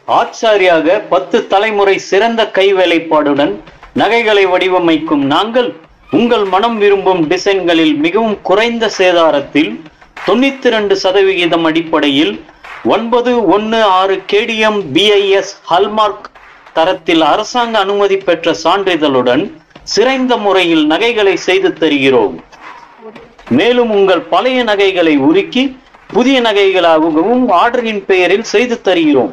ஆச்சாரியாக பத்து தலைமுறை சிறந்த கைவேலைப்பாடுடன் நகைகளை வடிவமைக்கும் நாங்கள் உங்கள் மனம் விரும்பும் டிசைன்களில் மிகவும் குறைந்த சேதாரத்தில் தொண்ணூத்தி ரெண்டு சதவிகிதம் அடிப்படையில் ஒன்பது ஒன்று ஆறு கேடிஎம் பிஐஎஸ் ஹல்மார்க் தரத்தில் அரசாங்க அனுமதி பெற்ற சான்றிதழுடன் சிறந்த முறையில் நகைகளை செய்து தருகிறோம் மேலும் உங்கள் பழைய நகைகளை உருக்கி புதிய நகைகளாகவும் ஆர்டரின் பெயரில் செய்து தருகிறோம்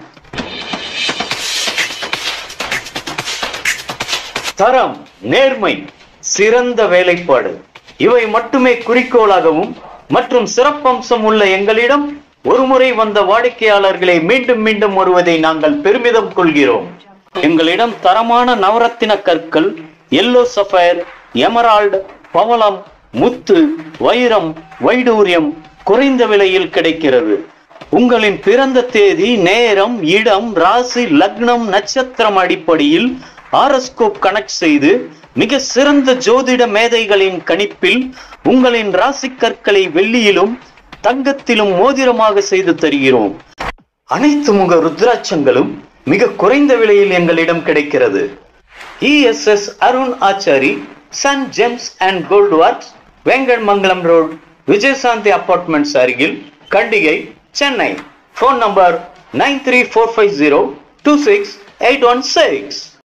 தரம் நேர்மை சிறந்த வேலைப்பாடு இவை மட்டுமே குறிக்கோளாகவும் மற்றும் சிறப்பம்சம் உள்ள எங்களிடம் ஒருமுறை வந்த வாடிக்கையாளர்களை மீண்டும் மீண்டும் வருவதை நாங்கள் பெருமிதம் கொள்கிறோம் எங்களிடம் தரமான நவரத்தின கற்கள் எல்லோ சஃபயர் எமரால்டு பவளம் முத்து வைரம் வைடூரியம் குறைந்த விலையில் கிடைக்கிறது உங்களின் பிறந்த தேதி நேரம் இடம் ராசி லக்னம் நட்சத்திரம் அடிப்படையில் ஆரஸ்கோப் கனெக்ட் செய்து மிக சிறந்த ஜோதிட மேதைகளின் கணிப்பில் உங்களின் ராசி கற்களை வெள்ளியிலும் தங்கத்திலும் மோதிரமாக செய்து தருகிறோம் அனைத்து முக ருத்ராட்சங்களும் மிக குறைந்த விலையில் எங்களிடம் கிடைக்கிறது ESS Arun Achari sun gems and gold works Venkatamangalam road Vijayashanthi apartments அருகில் Kandigai Chennai phone number nine three four five zero two six eight one six